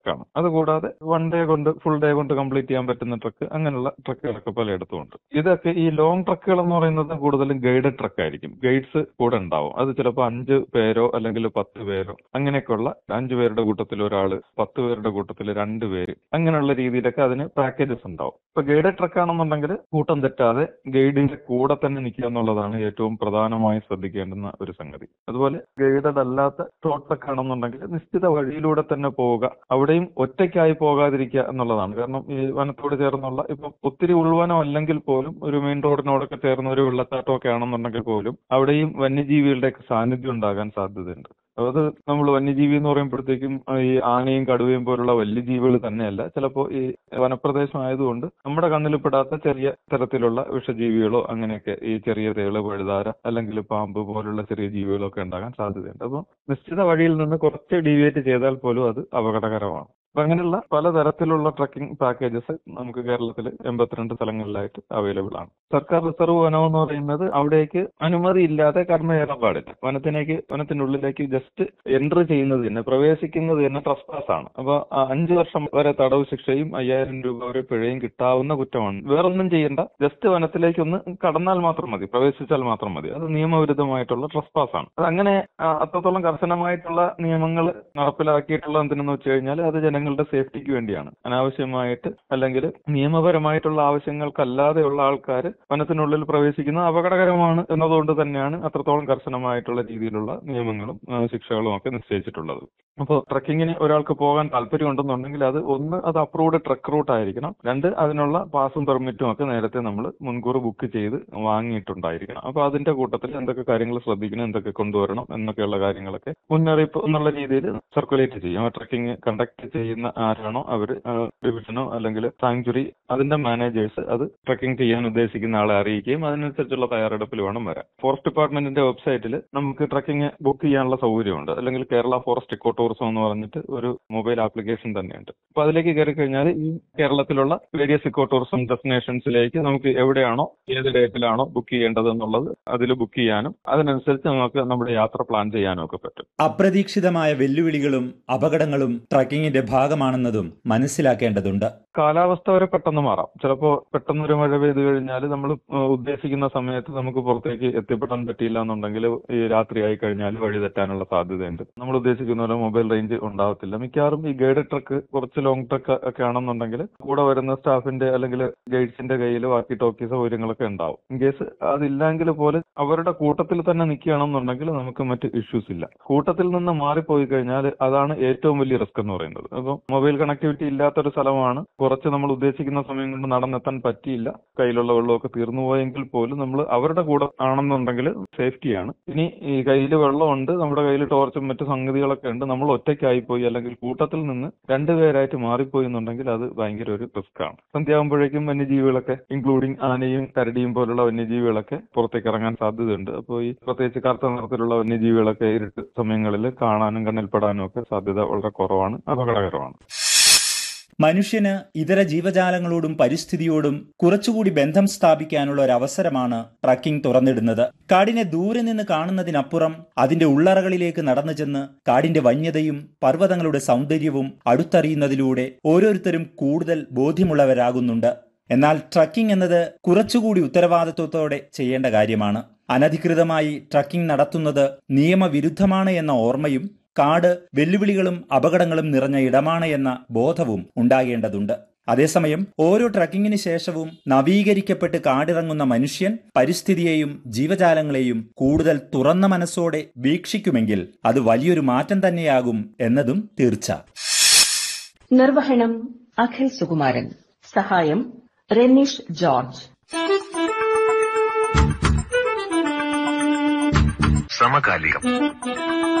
ട്രക്കാണ് അതുകൂടാതെ one day കൊണ്ട് full day കൊണ്ട് കംപ്ലീറ്റ് ചെയ്യാൻ പറ്റുന്ന ട്രക്ക് അങ്ങനെയുള്ള ട്രക്കുകളൊക്കെ പലയിടത്തും ഉണ്ട് ഇതൊക്കെ ഈ ലോങ് ട്രക്കുകൾ എന്ന് പറയുന്നത് കൂടുതലും ഗൈഡഡ് ട്രക്ക് ആയിരിക്കും ഗൈഡ്സ് കൂടെ ഉണ്ടാവും അത് ചിലപ്പോൾ അഞ്ച് പേരോ അല്ലെങ്കിൽ പത്ത് പേരോ അങ്ങനെയൊക്കെയുള്ള അഞ്ച് പേരുടെ കൂട്ടത്തിൽ ഒരാള് പത്ത് പേരുടെ കൂട്ടത്തിൽ രണ്ട് പേര് അങ്ങനെയുള്ള രീതിയിലൊക്കെ അതിന് പാക്കേജസ് ഉണ്ടാവും ഇപ്പൊ ഗൈഡഡ് ട്രക്ക് ആണെന്നുണ്ടെങ്കിൽ കൂട്ടം തെറ്റാതെ ഗൈഡിന്റെ കൂടെ തന്നെ നിൽക്കുക എന്നുള്ളതാണ് ഏറ്റവും പ്രധാനമായി ശ്രദ്ധിക്കേണ്ടുന്ന ഒരു സംഗതി അതുപോലെ ഗൈഡഡ് അല്ലാത്ത ഷോർട്ട് ട്രക്ക് ആണെന്നുണ്ടെങ്കിൽ നിശ്ചിത വഴിയിലൂടെ തന്നെ പോവുക അവിടെയും ഒറ്റയ്ക്കായി പോകാതിരിക്കുക എന്നുള്ളതാണ് കാരണം ഈ വനത്തോട് ചേർന്നുള്ള ഇപ്പം ഒത്തിരി ഉൾവനം അല്ലെങ്കിൽ പോലും ഒരു മെയിൻ റോഡിനോടൊക്കെ ചേർന്ന ഒരു വെള്ളച്ചാട്ടം ഒക്കെ ആണെന്നുണ്ടെങ്കിൽ പോലും അവിടെയും വന്യജീവികളുടെ സാന്നിധ്യം ഉണ്ടാകാൻ സാധ്യതയുണ്ട് അത് നമ്മൾ വന്യജീവി എന്ന് പറയുമ്പോഴത്തേക്കും ഈ ആനയും കടുവയും പോലുള്ള വന്യജീവികൾ തന്നെയല്ല ചിലപ്പോൾ ഈ വനപ്രദേശം ആയതുകൊണ്ട് നമ്മുടെ കണ്ണിൽപ്പെടാത്ത ചെറിയ തരത്തിലുള്ള വിഷജീവികളോ അങ്ങനെയൊക്കെ ഈ ചെറിയ തേള് പഴുതാര അല്ലെങ്കിൽ പാമ്പ് പോലുള്ള ചെറിയ ജീവികളൊക്കെ ഉണ്ടാകാൻ സാധ്യതയുണ്ട് അപ്പോൾ നിശ്ചിത വഴിയിൽ നിന്ന് കുറച്ച് ഡീവിയേറ്റ് ചെയ്താൽ പോലും അത് അപകടകരമാണ് അപ്പൊ അങ്ങനെയുള്ള പലതരത്തിലുള്ള ട്രക്കിംഗ് പാക്കേജസ് നമുക്ക് കേരളത്തിൽ എൺപത്തിരണ്ട് സ്ഥലങ്ങളിലായിട്ട് അവൈലബിൾ ആണ് സർക്കാർ റിസർവ് വനം എന്ന് പറയുന്നത് അവിടേക്ക് അനുമതി ഇല്ലാതെ കടന്നു കയറാൻ പാടില്ല വനത്തിലേക്ക് വനത്തിനുള്ളിലേക്ക് ജസ്റ്റ് എൻട്രി ചെയ്യുന്നത് തന്നെ പ്രവേശിക്കുന്നത് തന്നെ ട്രസ്പാസ് ആണ് അപ്പൊ ആ അഞ്ചു വർഷം വരെ തടവ് ശിക്ഷയും അയ്യായിരം രൂപ വരെ പിഴയും കിട്ടാവുന്ന കുറ്റമാണ് വേറൊന്നും ചെയ്യേണ്ട ജസ്റ്റ് വനത്തിലേക്ക് ഒന്ന് കടന്നാൽ മാത്രം മതി പ്രവേശിച്ചാൽ മാത്രം മതി അത് നിയമവിരുദ്ധമായിട്ടുള്ള ട്രസ്പാസ് ആണ് അത് അങ്ങനെ ആ, അത്രത്തോളം കർശനമായിട്ടുള്ള നിയമങ്ങൾ നടപ്പിലാക്കിയിട്ടുള്ള എന്തിനെന്ന് വെച്ച് കഴിഞ്ഞാൽ അത് ജനങ്ങളുടെ സേഫ്റ്റിക്ക് വേണ്ടിയാണ് അനാവശ്യമായിട്ട് അല്ലെങ്കിൽ നിയമപരമായിട്ടുള്ള ആവശ്യങ്ങൾക്കല്ലാതെയുള്ള ആൾക്കാർ വനത്തിനുള്ളിൽ പ്രവേശിക്കുന്നത് അപകടകരമാണ് എന്നതുകൊണ്ട് തന്നെയാണ് അത്രത്തോളം കർശനമായിട്ടുള്ള രീതിയിലുള്ള നിയമങ്ങളും ആ, ശിക്ഷകളും ഒക്കെ നിശ്ചയിച്ചിട്ടുള്ളത് അപ്പോൾ ട്രക്കിങ്ങിന് ഒരാൾക്ക് പോകാൻ താല്പര്യം ഉണ്ടെന്നുണ്ടെങ്കിൽ അത് ഒന്ന് അത് അപ്രൂവ്ഡ് ട്രക്ക് റൂട്ട് ആയിരിക്കണം രണ്ട് അതിനുള്ള പാസും പെർമിറ്റും ഒക്കെ നേരത്തെ നമ്മൾ മുൻകൂർ ബുക്ക് ചെയ്ത് വാങ്ങിയിട്ടുണ്ടായിരിക്കണം അപ്പോൾ അതിന്റെ കൂട്ടത്തിൽ എന്തൊക്കെ കാര്യങ്ങൾ ശ്രദ്ധിക്കണം എന്തൊക്കെ കൊണ്ടുവരണം എന്നൊക്കെയുള്ള കാര്യങ്ങളൊക്കെ മുന്നറിയിപ്പ് എന്നുള്ള രീതിയിൽ സർക്കുലേറ്റ് ചെയ്യും ആ ട്രക്കിംഗ് കണ്ടക്ട് ചെയ്യുന്ന ആരാണോ അവർ ഡിവിഷനോ അല്ലെങ്കിൽ സാങ്ച്വറി അതിന്റെ മാനേജേഴ്സ് അത് ട്രക്കിംഗ് ചെയ്യാൻ ഉദ്ദേശിക്കുന്ന ആളെ അറിയിക്കുകയും അതിനനുസരിച്ചുള്ള തയ്യാറെടുപ്പിൽ വേണം വരാൻ ഫോറസ്റ്റ് ഡിപ്പാർട്ട്മെന്റിന്റെ വെബ്സൈറ്റിൽ നമുക്ക് ട്രക്കിംഗ് ബുക്ക് ചെയ്യാനുള്ള സൗകര്യമുണ്ട് അല്ലെങ്കിൽ കേരള ഫോറസ്റ്റ് ഇക്കോ ടൂറിസം എന്ന് പറഞ്ഞിട്ട് ഒരു മൊബൈൽ ആപ്ലിക്കേഷൻ തന്നെയുണ്ട് അപ്പൊ അതിലേക്ക് കയറി കഴിഞ്ഞാൽ ഈ കേരളത്തിലുള്ള വേരിയസ് ഇക്കോ ടൂറിസം ഡെസ്റ്റിനേഷൻസിലേക്ക് നമുക്ക് എവിടെയാണോ ഏത് ഡേറ്റിലാണോ ബുക്ക് ചെയ്യേണ്ടത് എന്നുള്ളത് അതിൽ ബുക്ക് ചെയ്യാനും അതിനനുസരിച്ച് നമുക്ക് നമ്മുടെ യാത്ര പ്ലാൻ ചെയ്യാനും ഒക്കെ പറ്റും അപ്രതീക്ഷിതമായ വെല്ലുവിളികളും അപകടങ്ങളും ട്രക്കിങ്ങിന്റെ ഭാഗമാണെന്നതും മനസ്സിലാക്കേണ്ടതുണ്ട് കാലാവസ്ഥ വരെ പെട്ടെന്ന് മാറാം ചിലപ്പോൾ പെട്ടെന്ന് ഒരു മഴ പെയ്തു കഴിഞ്ഞാൽ നമ്മൾ ഉദ്ദേശിക്കുന്ന സമയത്ത് നമുക്ക് പുറത്തേക്ക് എത്തിപ്പെടാൻ പറ്റിയില്ല എന്നുണ്ടെങ്കിൽ ഈ രാത്രിയായി കഴിഞ്ഞാൽ വഴി തെറ്റാനുള്ള സാധ്യതയുണ്ട് നമ്മൾ ഉദ്ദേശിക്കുന്ന പോലെ മൊബൈൽ റേഞ്ച് ഉണ്ടാവത്തില്ല മിക്കവാറും ഈ ഗൈഡ് ട്രക്ക് കുറച്ച് ലോങ് ട്രക്ക് ഒക്കെ ആണെന്നുണ്ടെങ്കിൽ കൂടെ വരുന്ന സ്റ്റാഫിന്റെ അല്ലെങ്കിൽ ഗൈഡ്സിന്റെ കയ്യിൽ വാക്കി ടോക്കി സൗകര്യങ്ങളൊക്കെ ഉണ്ടാവും ഇൻ കേസ് അതില്ലെങ്കിൽ പോലും അവരുടെ കൂട്ടത്തിൽ തന്നെ നിൽക്കുകയാണെന്നുണ്ടെങ്കിൽ നമുക്ക് മറ്റ് ഇഷ്യൂസ് ഇല്ല കൂട്ടത്തിൽ നിന്ന് മാറിപ്പോയി കഴിഞ്ഞാൽ അതാണ് ഏറ്റവും വലിയ റിസ്ക് എന്ന് പറയുന്നത് അപ്പം മൊബൈൽ കണക്ടിവിറ്റി ഇല്ലാത്തൊരു സ്ഥലമാണ് കുറച്ച് നമ്മൾ ഉദ്ദേശിക്കുന്ന സമയം കൊണ്ട് നടന്നെത്താൻ പറ്റിയില്ല കയ്യിലുള്ള വെള്ളമൊക്കെ തീർന്നു പോയെങ്കിൽ പോലും നമ്മൾ അവരുടെ കൂടെ ആണെന്നുണ്ടെങ്കിൽ സേഫ്റ്റിയാണ് ഇനി ഈ കയ്യിൽ വെള്ളമുണ്ട് നമ്മുടെ കയ്യിൽ ടോർച്ചും മറ്റു സംഗതികളൊക്കെ ഉണ്ട് നമ്മൾ ഒറ്റയ്ക്കായി പോയി അല്ലെങ്കിൽ കൂട്ടത്തിൽ നിന്ന് രണ്ടുപേരായിട്ട് മാറിപ്പോയി എന്നുണ്ടെങ്കിൽ അത് ഭയങ്കര ഒരു റിസ്ക് ആണ് സന്ധ്യയാകുമ്പോഴേക്കും വന്യജീവികളൊക്കെ ഇൻക്ലൂഡിങ് ആനയും കരടിയും പോലുള്ള വന്യജീവികളൊക്കെ പുറത്തേക്ക് ഇറങ്ങാൻ സാധ്യതയുണ്ട് അപ്പോൾ ഈ പ്രത്യേകിച്ച് കറുത്ത നിറത്തിലുള്ള വന്യജീവികളൊക്കെ ഇരുട്ട് സമയങ്ങളിൽ കാണാനും കണ്ണിൽപ്പെടാനും ഒക്കെ സാധ്യത വളരെ കുറവാണ് അപകടകരമാണ് മനുഷ്യന് ഇതര ജീവജാലങ്ങളോടും പരിസ്ഥിതിയോടും കുറച്ചുകൂടി ബന്ധം സ്ഥാപിക്കാനുള്ള ഒരു അവസരമാണ് ട്രക്കിംഗ് തുറന്നിടുന്നത് കാടിനെ ദൂരെ നിന്ന് കാണുന്നതിനപ്പുറം അതിന്റെ ഉള്ളറകളിലേക്ക് നടന്നു ചെന്ന് കാടിന്റെ വന്യതയും പർവ്വതങ്ങളുടെ സൗന്ദര്യവും അടുത്തറിയുന്നതിലൂടെ ഓരോരുത്തരും കൂടുതൽ ബോധ്യമുള്ളവരാകുന്നുണ്ട് എന്നാൽ ട്രക്കിംഗ് എന്നത് കുറച്ചുകൂടി ഉത്തരവാദിത്വത്തോടെ ചെയ്യേണ്ട കാര്യമാണ് അനധികൃതമായി ട്രക്കിംഗ് നടത്തുന്നത് നിയമവിരുദ്ധമാണ് എന്ന ഓർമ്മയും കാട് വെല്ലുവിളികളും അപകടങ്ങളും നിറഞ്ഞ ഇടമാണ് എന്ന ബോധവും ഉണ്ടാകേണ്ടതുണ്ട് അതേസമയം ഓരോ ട്രക്കിങ്ങിന് ശേഷവും നവീകരിക്കപ്പെട്ട് കാടിറങ്ങുന്ന മനുഷ്യൻ പരിസ്ഥിതിയെയും ജീവജാലങ്ങളെയും കൂടുതൽ തുറന്ന മനസ്സോടെ വീക്ഷിക്കുമെങ്കിൽ അത് വലിയൊരു മാറ്റം തന്നെയാകും എന്നതും തീർച്ച നിർവഹണം അഖിൽ സുകുമാരൻ സഹായം റെനീഷ് ജോർജ് സമകാലികം